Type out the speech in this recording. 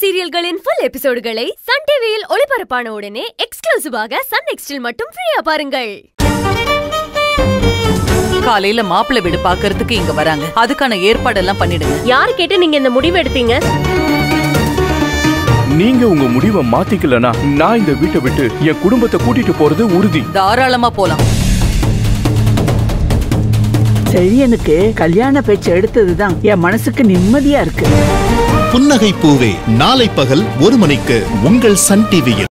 சீரியல்களின் full எபிசோடுகளை Sun டிவியில் ஒளிபரப்பான உடனே எக்ஸ்க்ளூசிவாக சன் நெக்ஸ்டில் மட்டும் ஃப்ரீயா பாருங்கள் காலையில மாப்பிள்ளை வீடு பாக்குறதுக்கு இங்க வராங்க அதுக்கான ஏற்பாடெல்லாம் பண்ணிடுங்க யார் கேட்டு நீங்க இந்த முடிவு எடுத்தீங்க நீங்க உங்க முடிவை மாத்திக்கலனா நான் இந்த வீட்டை விட்டு என் குடும்பத்தை கூட்டிட்டு போறது உறுதி தாராளமா போலாம் செழியனுக்கு கல்யாண பேச்சு எடுத்ததுதான் என் மனசுக்கு நிம்மதியா இருக்கு புன்னகை பூவே நாளை பகல் ஒரு மணிக்கு உங்கள் சன் டிவியில்